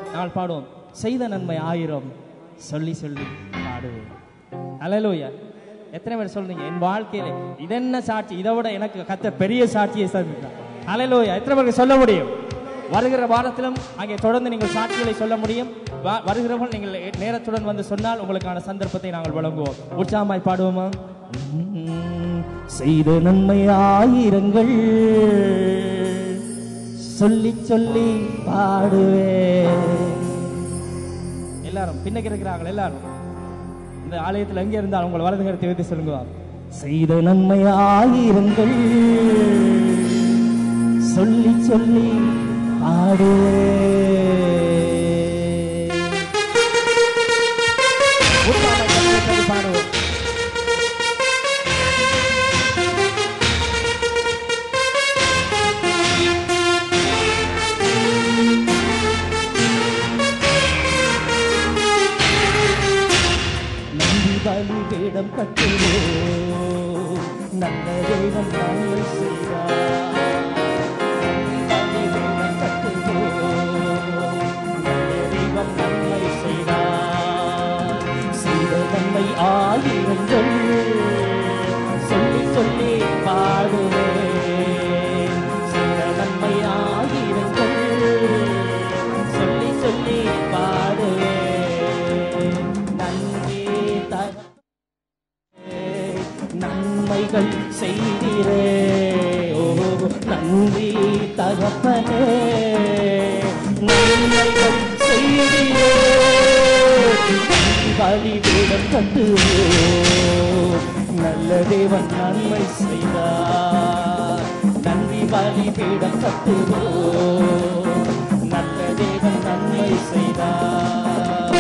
நாங்கள் பாடுவோம் செய்த நன்மை ஆயிரம் சொல்லி சொல்லி பாடுவேன் அலலூயா எத்தனை பேர் சொல்றீங்க என் வாழ்க்கையில இதென்ன சாட்சி இதை விட எனக்கு கத்த பெரிய சாட்சியை சந்தித்தான் அலலூயா எத்தனை பேருக்கு சொல்ல முடியும் வருகிற வாரத்திலும் அங்கே தொடர்ந்து நீங்கள் சாட்சிகளை சொல்ல முடியும் வ- வருகிறவர்கள் நீங்கள் நேரத்துடன் வந்து சொன்னால் உங்களுக்கான சந்தர்ப்பத்தை நாங்கள் வழங்குவோம் உற்சாகமாய் பாடுவோமா உம், செய்த நன்மை ஆயிரங்கள் சொல்லி சொல்லி பாடுவேன் எல்லாரும் பின்னுக்கு இருக்கிறாங்க எல்லாரும் இந்த ஆலயத்தில் எங்க இருந்தாலும் உங்கள் வலது கருத்தை வைத்து சொல்லுங்க செய்த நன்மை ஆயிரங்கள் சொல்லி சொல்லி பாடுவேன் பாடுவோம் நந்தி பலி வேடம் கட்டுவோ நல்ல தெய்வம் நன்மை செய்தார் நந்தி பலி வேடம் கட்டுவோ நல்ல தெய்வம் நன்மை செய்தார் செய்த நன்மை ஆயிரங்கள் சொல்லி சொல்லி பாடுவேன் செய்த நன்மை ஆயிரங்கள் சொல்லி சொல்லி பாடுவேன் நன்றி தர நன்மைகள் செய்கிறே ஓ நன்றி தகப்பனே நன்மைகள் செய்கிறே வழி வேடம் கட்டுவோ நல்ல தேவன் நன்மை செய்தார் நன்றி வழி பீடம் கட்டுவோ நல்ல தேவன் நன்மை செய்தார்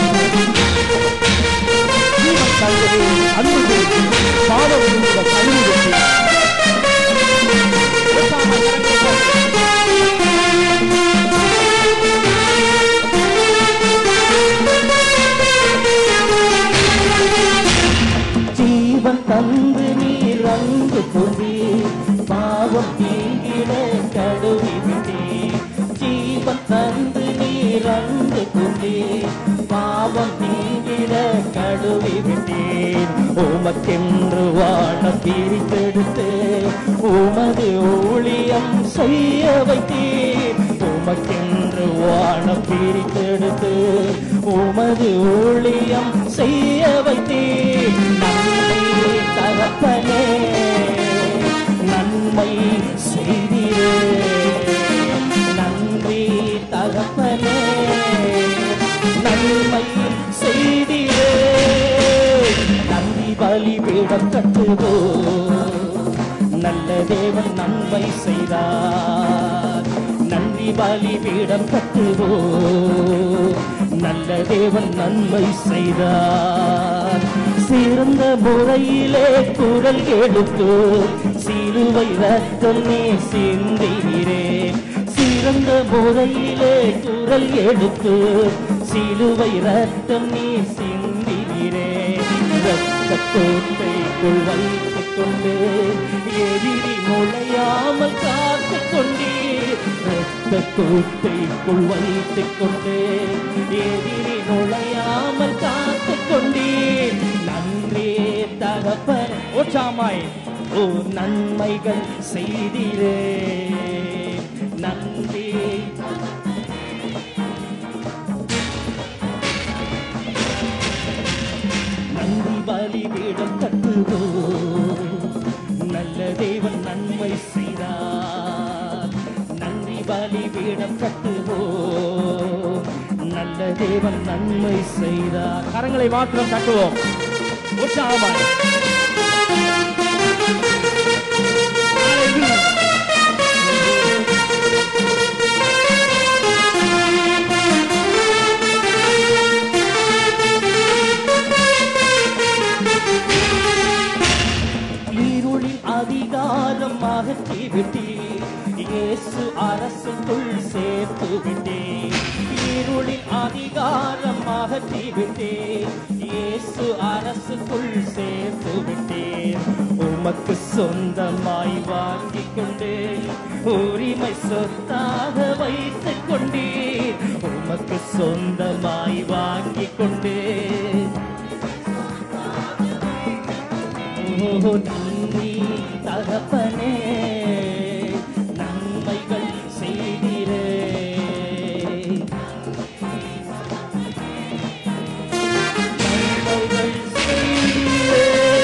ஜீவன் தந்தது அன்பு கொடுத்து பாவம் நீங்க கழுவி வெட்டி உற்சாகமாய் கரங்களை தட்டி. ஜீவன் தந்து நீர் அன்பு கொடி பாவம் தீங்கிட கடுவி விட்டே ஜீவன் தந்து நீர் அன்பு கொடி பாவம் தீங்கிட கடுவி விட்டேன் உமக்கென்று வாழ பிரித்தெடுத்து உமது ஊழியம் செய்ய வைத்தேன் உமக்கென்று வாழ பிரித்தெடுத்து உமது ஊழியம் செய்ய வைத்தேன் நன்மை தகப்பனே நன்மை செய்திரே நன்றி தகப்பனே நன்மை செய்திரே நன்றி பலி பீடம் கட்டுவோ நல்ல தேவன் நன்மை செய்தார் நன்றி பலி பீடம் கட்டுவோ நல்ல தேவன் நன்மை செய்தார் சிறந்த முறையிலே குரல் எடுத்து சிலுவை ரத்தம் நீ சிந்திரே சிறந்த முறையிலே குரல் எடுத்து சிலுவை ரத்தம் நீ சிந்திரே ரத்த கோட்டைக்குள் வைத்துக் கொண்டு எதிரி நுழையாமல் காத்துக் கொண்டீர் ரத்த கோட்டைக்குள் வைத்துக் கொண்டு எதிரி நுழையாமல் காத்துக் கொண்டீர் நன்றே தகப்பன் ஓச்சாமாய் ஓ நன்மைகள் செய்திரே நன்றி நன்றி பலி வேடம் கட்டுவோ நல்ல தேவன் நன்மை செய்தார் நன்றி பலி வேடம் கட்டுவோ நல்ல தேவன் நன்மை செய்தார் கரங்களை மாத்திரம் கட்டுவோம் உற்சாகமாய் Hallelujah. இருளின் அதிகாரம் அகற்றி விட்டீர் இயேசு அரசுக்குள் சேர்த்து விட்டேன் இருளின் அதிகாரம் அகற்றி விட்டேன் இயேசு அரசுக்குள் சேர்த்து விட்டேன் உமக்கு சொந்தமாய் வாங்கிக் கொண்டேன் உரிமை சொத்தாக வைத்துக் கொண்டீர் உமக்கு சொந்தமாய் வாங்கிக் கொண்டேன் ஓ நன்றி தகப்பனே நன்மைகள் செய்திரே நன்மைகள் செய்திரே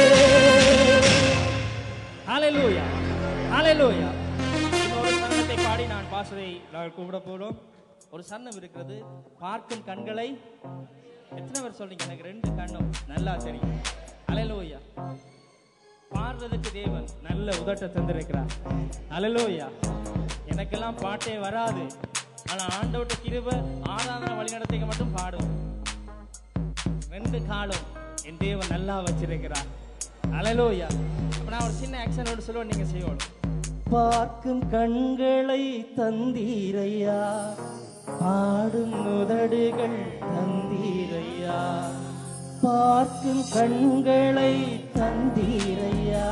ஹalleluya ஹalleluya இன்னொரு சன்னத்தை பாடி நான் பாசறை நாங்கள் கூப்பிட போறோம் ஒரு சன்னம் இருக்கிறது பார்க்கும் கண்களை எத்தனை பேர் சொல்றீங்க எனக்கு ரெண்டு கண்ணும் நல்லா தெரியும் ஹalleluya பாடுறதுக்கு தேவன் நல்ல உதட்ட தந்திருக்கிறார் ஹalleluya எனக்கெல்லாம் பாட்டே வராது ஆனா ஆண்டவட்ட கிருப ஆராதனை வழிநடத்திக்க மட்டும் பாடும் ரெண்டு காலம் என் தேவன் நல்லா வச்சிருக்கிறார் அலலோயா அப்ப நான் ஒரு சின்ன ஆக்ஷனோட சொல்லுவேன் நீங்க செய்யணும் பார்க்கும் கண்களை தந்தீரையா பாடும் உதடுகள் தந்தீரையா பார்க்கும் கண்களை தந்தீரையா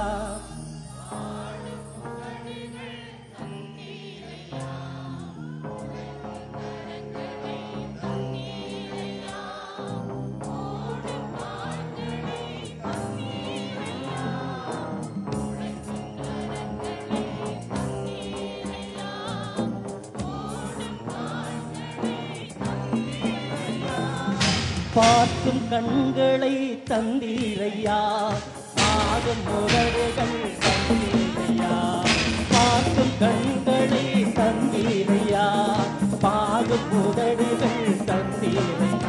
பார்க்கும் கண்களை தந்தீரையா பாடும் உதடுகள் தந்தீரையா பார்க்கும் கண்களை தந்தீரையா பாடும் உதடுகள் தந்தீரையா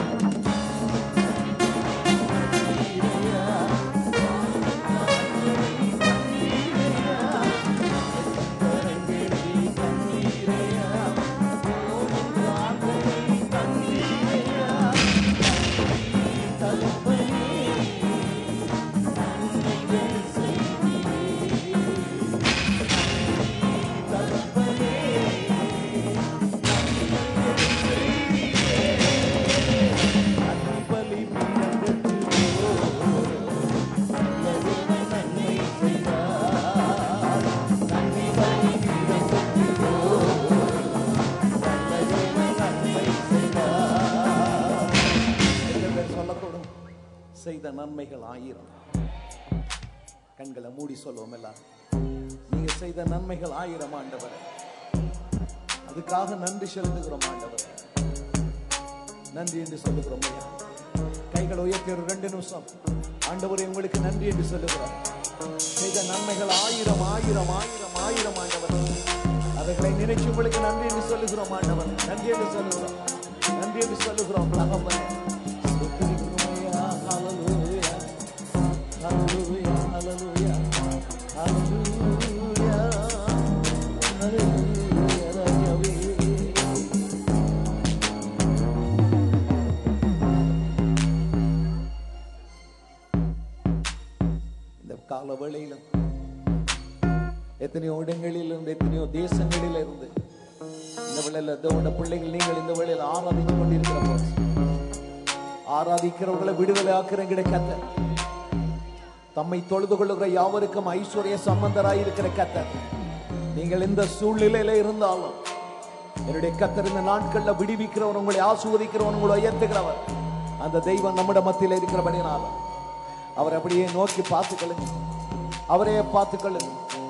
எத்தனை பேர் சொல்லக்கூடும் செய்த நன்மைகள் ஆயிரம் கண்களை மூடி சொல்லுவோம் எல்லாம் நீங்க செய்த நன்மைகள் ஆயிரம் ஆண்டவர் அதுக்காக நன்றி செலுத்துகிறோம் ஆண்டவர் நன்றி என்று சொல்லுகிறோம் ஐயா கைகளை உயர்த்தி ஒரு ரெண்டு நிமிஷம் ஆண்டவரே உங்களுக்கு நன்றி என்று சொல்லுகிறோம் செய்த நன்மைகள் ஆயிரம் ஆயிரம் ஆயிரம் ஆயிரம் ஆண்டவர் அவைகளை நினைச்சு உங்களுக்கு நன்றி என்று சொல்லுகிறோம் ஆண்டவர் நன்றி என்று சொல்லுகிறோம் நன்றி என்று சொல்லுகிறோம் தகப்பனே. ஸ்தோத்திரிக்கிறோம் ஐயா. ஹalleluya. ஹalleluya. ஹalleluya. ஹalleluya. ஹalleluya, ராஜாவே. இந்த கால வேளையிலும் எத்தனையோ இடங்களில் இருந்து எத்தனையோ தேசங்களில் இருந்து இந்த வேளையில தேவன பிள்ளைகள் நீங்கள் இந்த வேளையில் ஆராதித்து கொண்டிருக்கிற போது ஆராதிக்கிறவர்களை விடுதலை ஆக்குறங்கிற கத்த தம்மை தொழுது கொள்ளுகிற யாவருக்கும் ஐஸ்வர்ய சம்பந்தராயிருக்கிற கத்தர் நீங்கள் இந்த சூழ்நிலையில இருந்தாலும் என்னுடைய கத்தர் இந்த நாட்கள்ல விடுவிக்கிறவர் உங்களை ஆசுவதிக்கிறவர் உங்களை உயர்த்துகிறவர் அந்த தெய்வம் நம்முடைய மத்தியில் இருக்கிறபடினால அவர் அப்படியே நோக்கி பார்த்துக்கொள்ளுங்க அவரையே பார்த்துக்கொள்ளுங்க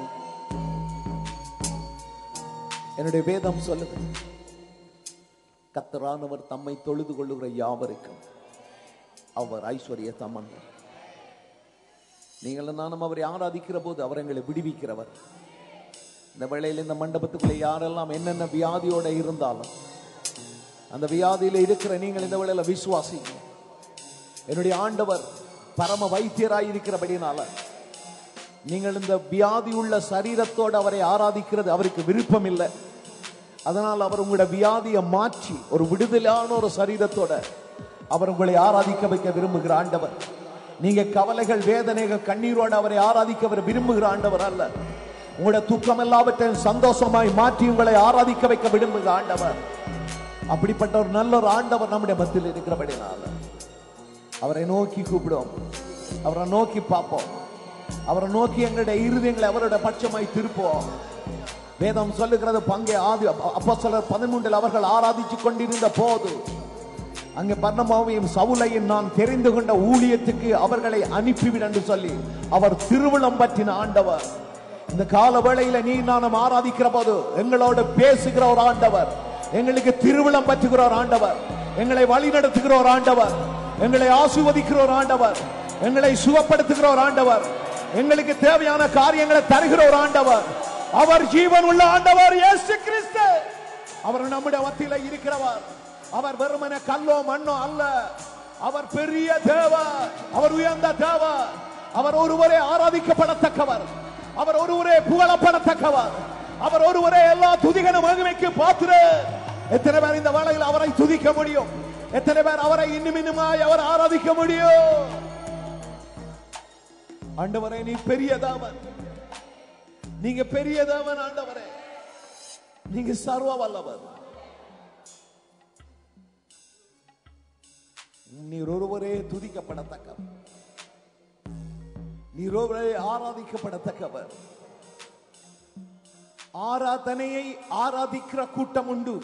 என்னுடைய வேதம் சொல்லுது கத்தரானவர் தம்மை தொழுது கொள்ளுகிற யாவருக்கும் அவர் ஐஸ்வர்ய சம்பந்தர் நீங்கள் நானும் அவரை ஆராதிக்கிற போது அவர் எங்களை விடுவிக்கிறவர் இந்த வேளையில் இந்த மண்டபத்துக்குள்ளே யாரெல்லாம் என்னென்ன வியாதியோட இருந்தாலும் அந்த வியாதியில இருக்கிற நீங்கள் இந்த வேளையில விசுவாசிங்க என்னுடைய ஆண்டவர் பரம வைத்தியராய் இருக்கிறபடினால நீங்கள் இந்த வியாதி உள்ள சரீரத்தோடு அவரை ஆராதிக்கிறது அவருக்கு விருப்பம் இல்லை அதனால் அவர் உங்களுடைய வியாதியை மாற்றி ஒரு விடுதலான ஒரு சரீரத்தோட அவர் உங்களை ஆராதிக்க வைக்க விரும்புகிற ஆண்டவர் நீங்க கவலைகள் வேதனைகள் கண்ணீரோடு அவரை ஆராதிக்க அவர் விரும்புகிற ஆண்டவர் அல்ல உங்களுடைய துக்கம் எல்லாவற்றையும் சந்தோஷமாய் மாற்றி உங்களை ஆராதிக்க வைக்க விரும்புகிற ஆண்டவர் அப்படிப்பட்ட ஒரு நல்ல ஒரு ஆண்டவர் நம்முடைய மத்தியில் இருக்கிறபடினால அவரை நோக்கி கூப்பிடுவோம் அவரை நோக்கி பார்ப்போம் அவரை நோக்கி எங்களுடைய இருதயங்களை அவருடைய பட்சமாய் திருப்போம் வேதம் சொல்லுகிறது பங்கே ஆதி அப்போஸ்தலர் பதிமூன்றில் அவர்கள் ஆராதிச்சு கொண்டிருந்த போது அங்கே பர்ணமாவையும் சவுலையும் நான் தெரிந்து கொண்ட ஊழியத்துக்கு அவர்களை அனுப்பிவிட என்று சொல்லி அவர் திருவிழம் பற்றின ஆண்டவர் இந்த கால வேளையில நீ நானும் ஆராதிக்கிற போது எங்களோடு பேசுகிற ஒரு ஆண்டவர் எங்களுக்கு திருவிழம் பற்றுகிற ஒரு ஆண்டவர் எங்களை வழி நடத்துகிற ஒரு ஆண்டவர் எங்களை ஆசீர்வதிக்கிற ஒரு ஆண்டவர் எங்களை சுகப்படுத்துகிற ஒரு ஆண்டவர் எங்களுக்கு தேவையான காரியங்களை தருகிற ஒரு ஆண்டவர் அவர் ஜீவன் உள்ள ஆண்டவர் இயேசு கிறிஸ்து அவர் நம்முடைய மத்தியில இருக்கிறவர் அவர் வெறுமன கல்லோ மண்ணோ அல்ல அவர் பெரிய தேவர் அவர் உயர்ந்த தேவர் அவர் ஒருவரே ஆராதிக்கப்படத்தக்கவர் அவர் ஒருவரே புகழப்படத்தக்கவர் அவர் ஒருவரே எல்லா துதிகன மகிமைக்கு பாத்திர எத்தனை பேர் இந்த வேளையில் அவரை துதிக்க முடியும் எத்தனை பேர் அவரை இன்னும் இன்னுமாய் அவர் ஆராதிக்க முடியும் ஆண்டவரே நீ பெரியதாவன் நீங்க பெரியதாவன் ஆண்டவரே நீங்க சர்வ வல்லவர் நீர் ஒருவரே துதிக்கப்படத்தக்கவர் நீர் ஒருவரே ஆராதிக்கப்படத்தக்கவர் ஆராதனையை ஆராதிக்கிற கூட்டம் உண்டு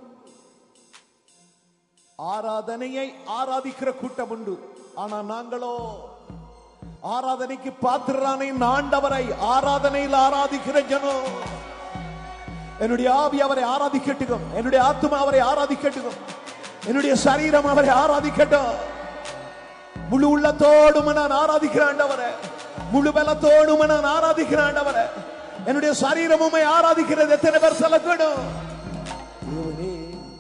ஆராதனையை ஆராதிக்கிற கூட்டம் உண்டு ஆனா நாங்களோ ஆராதனைக்கு பாத்திரானை ஆண்டவரை ஆராதனையில் ஆராதிக்கிற ஜனம் என்னுடைய ஆவி அவரை ஆராதிக்கட்டும் என்னுடைய ஆத்மா அவரை ஆராதிக்கட்டும் என்னுடைய சரீரம் அவரை ஆராதிக்கட்டும் முழு உள்ளத்தோடும் நான் ஆராதிக்கிற ஆண்டவரே முழு பலத்தோடும் நான் ஆராதிக்கிற ஆண்டவரே என்னுடைய சரீரமுமே ஆராதிக்கிறது எத்தனை பேர் சொல்லக்கூடும் தேவனே,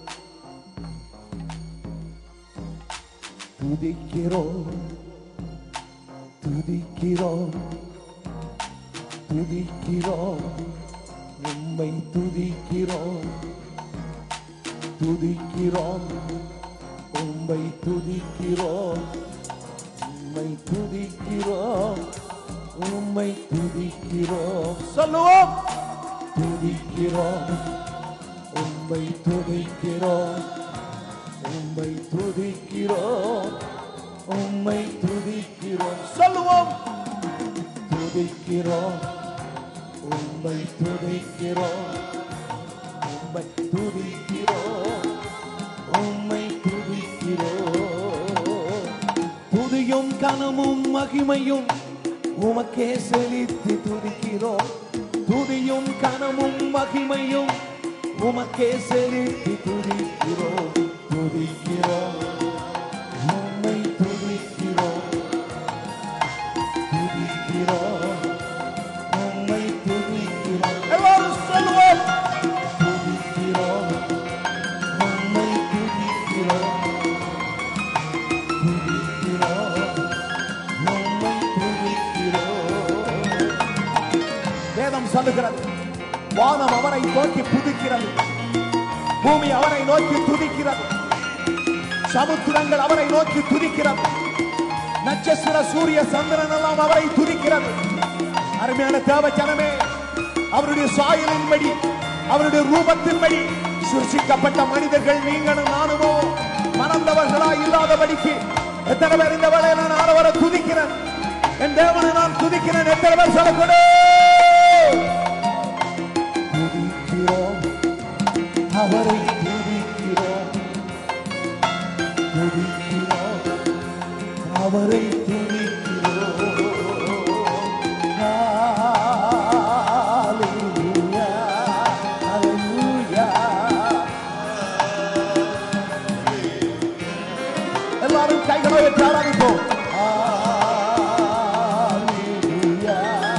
துதிக்கிறோம் துதிக்கிறோம் துதிக்கிறோம் உம்மை துதிக்கிறோம் துதிக்கிறோம் உம்மை துதிக்கிறோம் உம்மை துதிக்கிறோம் உம்மை துதிக்கிறோம் சொல்லுவோம் துதிக்கிறோம் உம்மை துதிக்கிறோம் உம்மை துதிக்கிறோம் உம்மை துதிக்கிறோம் சொல்லுவோம் துதிக்கிறோம் உம்மை துதிக்கிறோம் உம்மை துதிக்கிறோம் உம்மை துதிக்கிறோம் துதியும் கனமும் மகிமையும் உமக்கே செலுத்தி துதிக்கிறோம் துதியும் கனமும் மகிமையும் உமக்கே செலுத்தி துதிக்கிறோம் துதிக்கிறோம் உம்மை துதிக்கிறோம் துதிக்கிறோம் உம்மை துதிக்கிறோம் எல்லாரும் சொல்லுவோம் துதிக்கிறோம் உம்மை துதிக்கிறோம் துதிக்கிறோம் உம்மை துதிக்கிறோம் வேதம் சொல்லுகிறது வானம் அவரை நோக்கி புதுக்கிறது பூமி அவரை நோக்கி துதிக்கிறது சமுத்திரங்கள் அவரை நோக்கி துதிக்கிறது நட்சத்திர சூரிய சந்திரன் எல்லாம் அவரை துதிக்கிறது அருமையான தேவ ஜனமே அவருடைய சாயலின்படி அவருடைய ரூபத்தின்படி சிருஷிக்கப்பட்ட மனிதர்கள் நீங்களும் நானுமோ மறந்தவர்களா இல்லாதபடிக்கு எத்தனை பேர் இந்த வேளையில நான் ஆண்டவரை துதிக்கிறேன் என் தேவனை நான் துதிக்கிறேன் எத்தனை பேர் சொல்லக்கூடும் துதிக்கிறோம் அவரை துதிக்கிறோம் துதிக்கிறோம் அவரை துதிக்கிறோம் ஹalleluya ஹalleluya எல்லாரும் கைகளை உயர்த்தி ஆராதிப்போம் ஹalleluya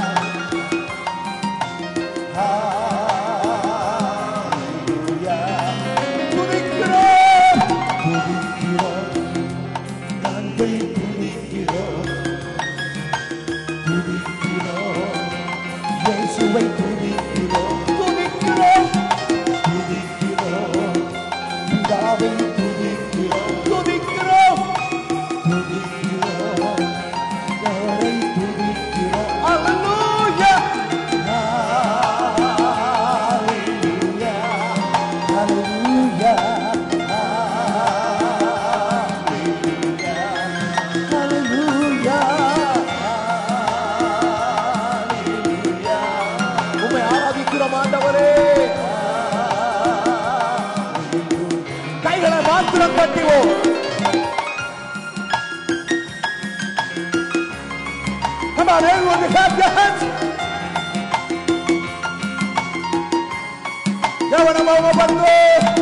ஹalleluya துதிக்கிறோம் துதிக்கிறோம் நாங்கள் துதிக்கிறோம் துதிக்கிறோம் இயேசுவை துதிக்கிறோம் துதிக்கிறோம் துதிக்கிறோம் பிதாவை துதிக்கிறோம் துதிக்கிறோம் துதிக்கிறோம் உயர்த்துவோம் Come on, everyone, clap your hands. தேவனை மகிமைப்படுத்து.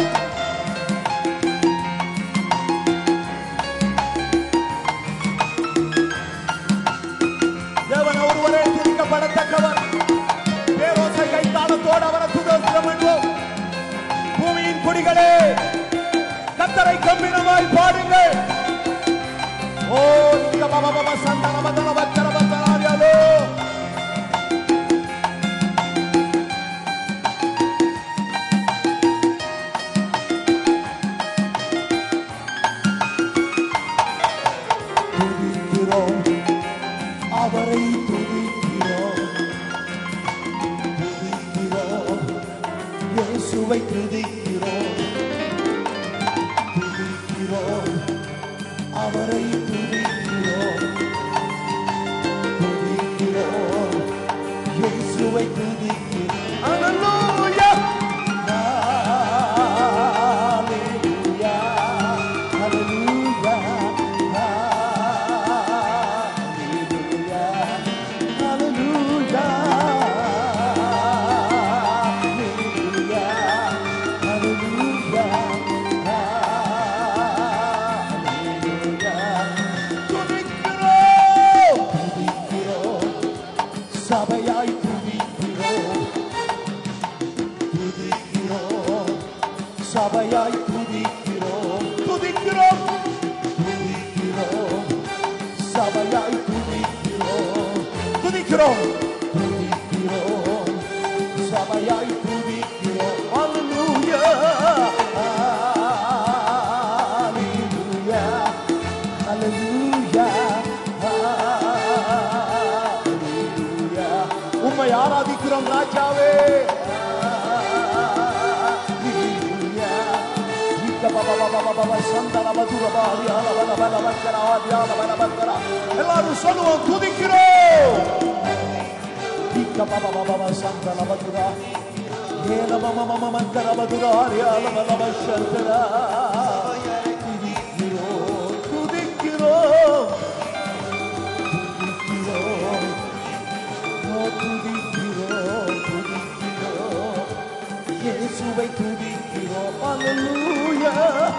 தேவன் ஒருவரே துதிக்கப்படத்தக்கவர் பேரோசை கைத்தாளத்தோடு அவரை துதோத்திரம் என்போம் பூமியின் குடிகளே கத்தரை கம்பினமாய் பாடுங்கள் ஓ நிக்க பாபா பாபா சந்தன பந்தன பத்தன பத்தனாரியாலோ துதிக்கிறோம் அவரை துதிக்கிறோம் துதிக்கிறோம் இயேசுவை துதிக்கிறோம் துதிக்கிறோம் அவரை துதிக்கிறோம் துதிக்கிறோம் இயேசுவை துதிக்கிறோம் Hallelujah. Hallelujah. Hallelujah. Hallelujah. Hallelujah. Hallelujah. Hallelujah. துதிக்கிறோம். துதிக்கிறோம். சபையாய் துதிக்கிறோம் துதிக்கிறோம் சபையாய் துதிக்கிறோம் துதிக்கிறோம் துதிக்கிறோம் சபையாய் துதிக்கிறோம் துதிக்கிறோம் துதிக்கிறோம் சபையாய் துதிக்கிறோம் Hallelujah. Hallelujah. Hallelujah. Hallelujah. உம்மை ஆராதிக்கிறோம் ராஜாவே Hallelujah. இக்க பப பப பப பப சந்தன மதுர பாரி ஆல பல பல பக்கர ஆதி ஆல பல பக்கர எல்லாரும் சொல்லுவோம் துதிக்கிறோம் இக்க பப பப பப சந்தன மதுர ஏல மம மம மக்கர மதுர ஆரி ஆல பல பக்கர துதிக்கிறோம் துதிக்கிறோம் துதிக்கிறோம் ஓ, துதிக்கிறோம் துதிக்கிறோம் இயேசுவை துதிக்கிறோம் Hallelujah.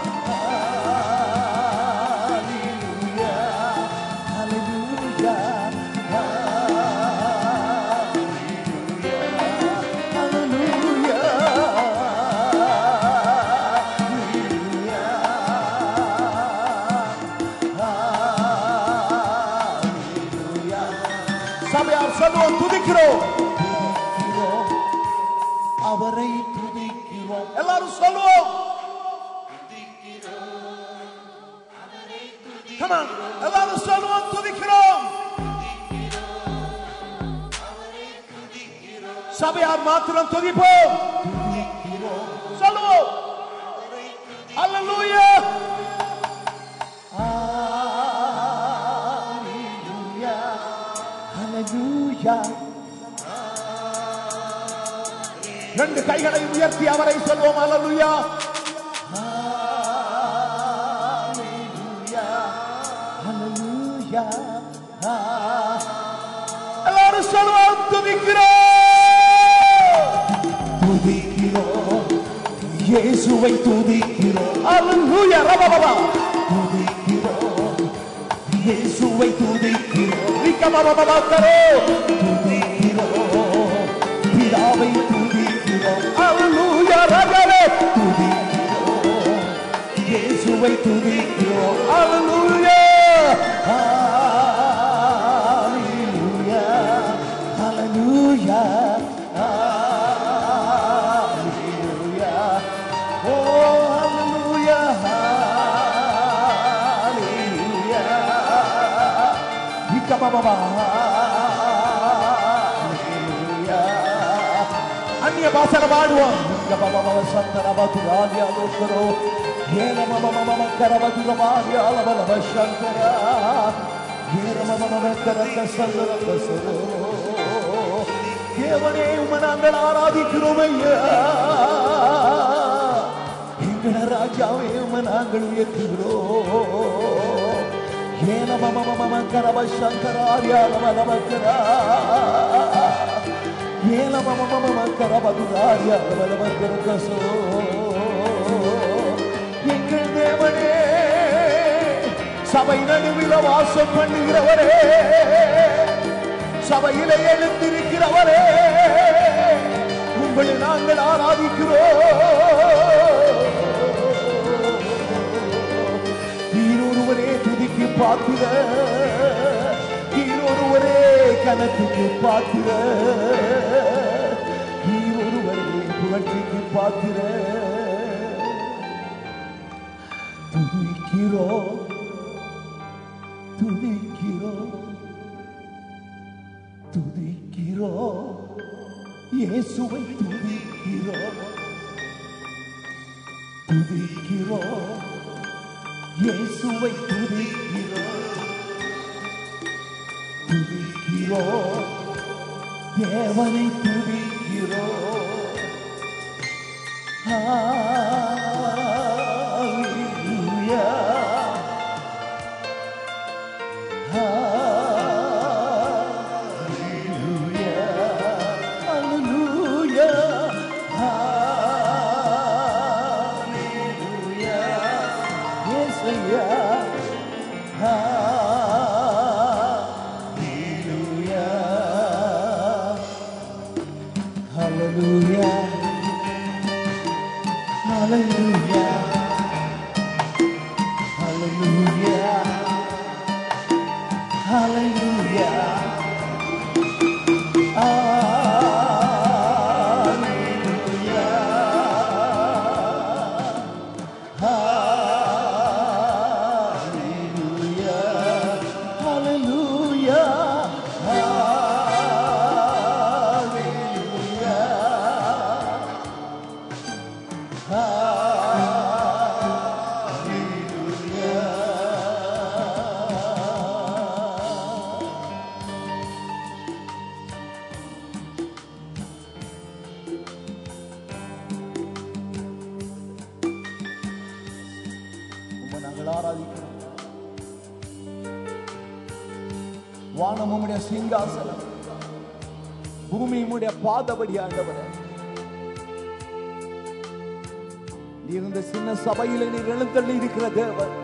Hallelujah. Hallelujah. Hallelujah. Hallelujah. சபையார் சொல்லுவோம் துதிக்கிறோம் துதிக்கிறோம் அவரை துதிக்கிறோம் எல்லாரும் சொல்லுவோம் Come on. எல்லாரும் சொல்லுவோம் துதிக்கிறோம் சபையார் மாத்திரம் துதிப்போம் சொல்லுவோம் Hallelujah. Hallelujah. Hallelujah. ரெண்டு கைகளை உயர்த்தி அவரை சொல்வோம் அல்லலுயா எல்லாரும் சொல்லுவோம் துதிக்கிறோம் துதிக்கிறோம் இயேசுவை துதிக்கிறோம் அல்லலுயா ரபபபா துதிக்கிறோம் இயேசுவை துதிக்கிறோம் விக்கமபபபக்கரோ துதிக்கிறோம் பிதாவை துதிக்கிறோம் அல்லூயா ரகரே துதிக்கிறோம் இயேசுவை துதிக்கிறோம் அல்லூயா ஹalleluya ஹalleluya ஹalleluya ஓ ஹalleluya ஹalleluya விக்கமபபா అన్య భాషల పాడువాం సంతరవతురాల్యాలోకరో ఏల మమ మమ కరవతుల మార్యాల బల శంకర ఏల మమ మమ కరక సందర కసరో தேவனே உம்மை நாங்கள் ஆராதிக்கிறோம் ஐயா எங்கள ராஜாவே உம்மை நாங்கள் உயர்த்துகிறோம் ஏன மம மம மம கரப சங்கராரியா நம நமக்கரா ஏன மம மம மம கரப துராரியா நம நமக்கர கசோ எங்கள் தேவனே சபை நடுவில் வாசம் பண்ணுகிறவரே சபையிலே எழுந்திருக்கிறவரே உங்களை நாங்கள் ஆராதிக்கிறோம் நீரொருவரே துதிக்கு பாத்திர நீரொருவரே கனத்துக்கு பாத்திர நீரொருவரே புகழ்ச்சிக்கு பாத்திர துதிக்கிறோம் துதிக்கிறோம் துதிக்கிறோம் இயேசுவை துதிக்கிறோம் துதிக்கிறோம் இயேசுவை துதிக்கிறோம் துதிக்கிறோம் தேவனை துதிக்கிறோம் Hallelujah. Hallelujah. Hallelujah. Yes, yeah. Hallelujah. Hallelujah. Hallelujah. Hallelujah. Hallelujah. உம்மை நாங்கள் ஆராதிக்கிறோம் வானம் உம்முடைய சிங்காசனம் பூமி உம்முடைய பாதபடி ஆண்டவரே நீ இருந்த சின்ன சபையில நீர் எழுந்தள்ளி இருக்கிற தேவன்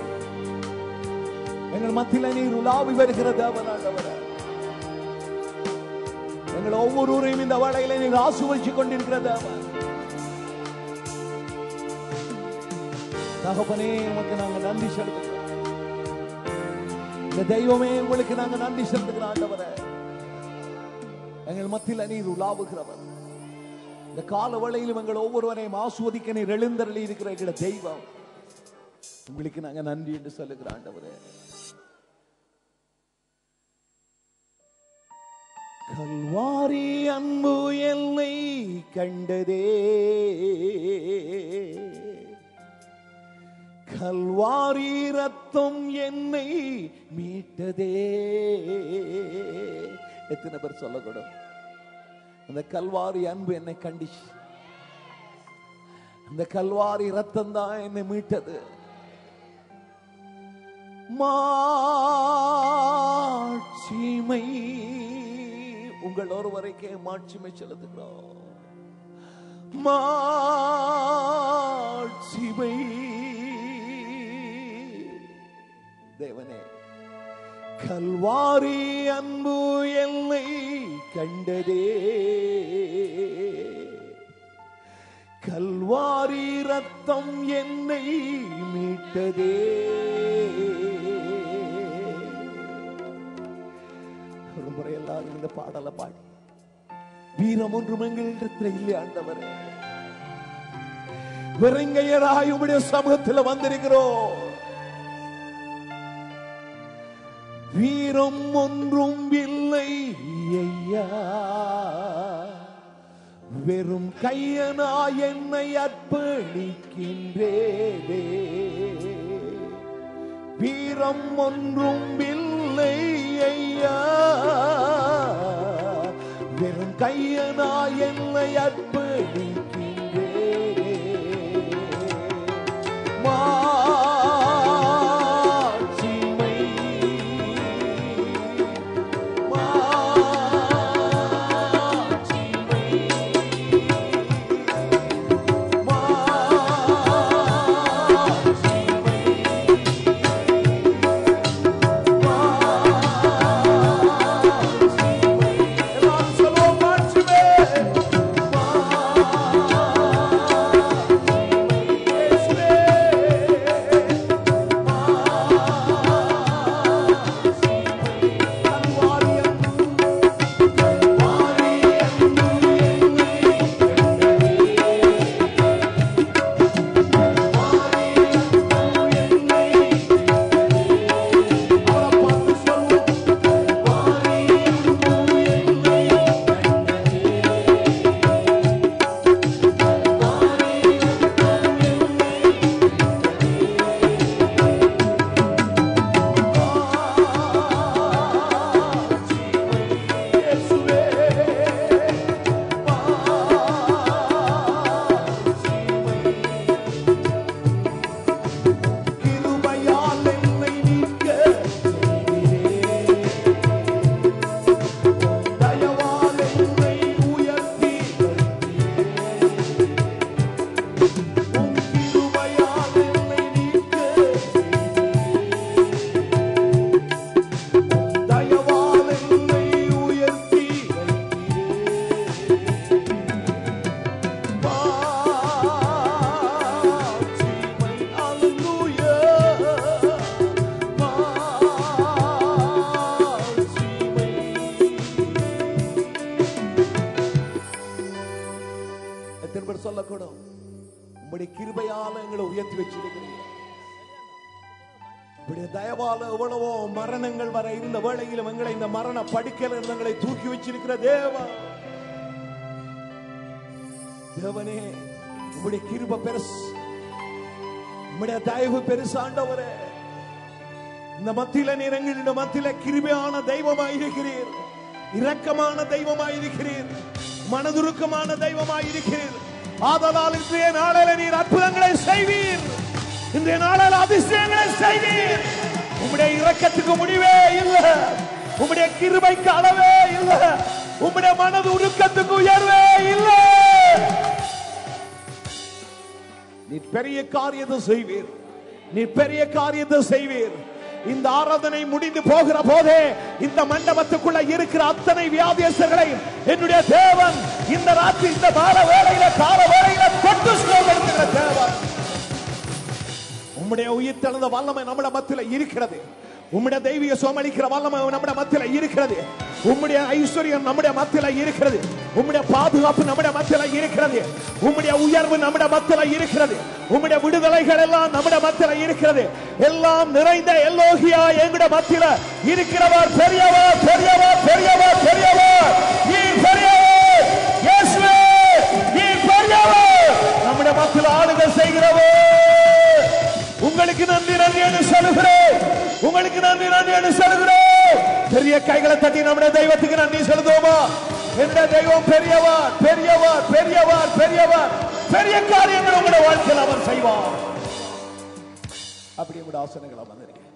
எங்கள் மத்தியில நீர் உலாவி வருகிற தேவன் ஆண்டவரே எங்கள் ஒவ்வொருவரையும் இந்த வேளையில நீர் ஆசுவச்சு கொண்டிருக்கிற தேவன் தகப்பனே உமக்கு நாங்க நன்றி செலுத்துகிறோம் இந்த தெய்வமே உங்களுக்கு நாங்க நன்றி செலுத்துகிறோம் ஆண்டவரே எங்கள் மத்தியில் நீர் உலாவுகிறவர் இந்த கால வேளையிலும் எங்கள் ஒவ்வொருவரையும் ஆஸ்வதிக்க நீர் எழுந்தருளி இருக்கிற எங்கள தெய்வம் உங்களுக்கு நாங்க நன்றி என்று சொல்லுகிற ஆண்டவரே கல்வாரி அன்பு எல்லை கண்டதே கல்வாரி ரத்தம் என்னை மீட்டதே எத்தனை பேர் சொல்லக்கூடும் அந்த கல்வாரி அன்பு என்னை கண்டிச்சு அந்த கல்வாரி ரத்தம் தான் என்னை மீட்டது மாட்சிமை உங்கள் ஒருவரைக்கே மாட்சிமை செலுத்துகிறோம் மாட்சிமை தேவனே கல்வாரி அன்பு எல்லை கண்டதே கல்வாரி ரத்தம் என்னை மீட்டதே ஒரு முறை எல்லாரும் இந்த பாடலை பாடி வீரம் ஒன்றும் எங்களிடத்தில் இல்லை ஆண்டவரே வெறுங்கையராய் உடைய சமூகத்தில் வந்திருக்கிறோம் வீரம் ஒன்றும் இல்லை ஐயா வெறும் கையனா என்னை அர்ப்பணிக்கின்றேனே வீரம் ஒன்றும் இல்லை ஐயா வெறும் கையனா என்னை அர்ப்பணிக்கின்றேனே இப்படி தயவால எவ்வளவோ மரணங்கள் வர இருந்த வேளையிலும் எங்களை இந்த மரண படுக்கையில் இருந்து எங்களை தூக்கி வச்சிருக்கிற தேவா தேவனே உம்முடைய கிருப பெருசு உம்முடைய தயவு பெருசு ஆண்டவரே இந்த மத்தியில நீர் எங்களுடைய மத்தியில கிருபையான தெய்வமாய் இருக்கிறீர் இரக்கமான தெய்வமாய் இருக்கிறீர் மனதுருக்கமான தெய்வமாய் இருக்கிறீர் ஆதலால் இன்றைய நாளில நீர் அற்புதங்களை செய்வீர் இன்றைய நாளில் அதிசயங்களை செய்வீர் உம்முடைய இரக்கத்துக்கு முடிவே இல்லை உம்முடைய கிருபைக்கு அளவே இல்லை உம்முடைய மனது உருக்கத்துக்கு உயர்வே இல்லை நீ பெரிய காரியத்தை செய்வீர் நீ பெரிய காரியத்தை செய்வீர் இந்த ஆராதனை முடிந்து போகிற போதே இந்த மண்டபத்துக்குள்ள இருக்கிற அத்தனை வியாதியஸ்தர்களை என்னுடைய தேவன் இந்த ராத்திரி இந்த மால வேளையில கால வேளையில கொட்டு சுகப்படுத்துகிற தேவன் உம்முடைய உயிர் தெழுந்த வல்லமை நம்முடைய மத்தியில இருக்கிறது உம்முடைய தெய்வீக சோமளிக்கிற வல்லமை நம்முடைய மத்தியில இருக்கிறது உம்முடைய ஐஸ்வர்யம் நம்முடைய மத்தியில இருக்கிறது உம்முடைய பாதுகாப்பு நம்முடைய மத்தியில இருக்கிறது உம்முடைய உயர்வு நம்முடைய மத்தியில இருக்கிறது உம்முடைய விடுதலைகள் எல்லாம் நம்முடைய மத்தியில இருக்கிறது எல்லாம் நிறைந்த எல்லோகியா எங்களுடைய மத்தியில இருக்கிறவர் பெரியவர் பெரியவர் பெரியவர் பெரியவர் நீ பெரியவர் இயேசுவே நீ பெரியவர் நம்முடைய மத்தியில ஆளுகை செய்கிறவர் உங்களுக்கு நன்றி நன்றி என்று சொல்லுகிறேன் உங்களுக்கு நன்றி நன்றி என்று சொல்லுகிறேன் பெரிய கைகளை தட்டி நம்முடைய தெய்வத்துக்கு நன்றி செலுத்துவோமா எந்த தெய்வம் பெரியவர் பெரியவர் பெரியவர் பெரியவர் பெரிய காரியங்கள் உங்களுடைய வாழ்க்கையில் அவர் செய்வார் அப்படி உங்களுடைய ஆசனங்களை வந்திருக்கேன்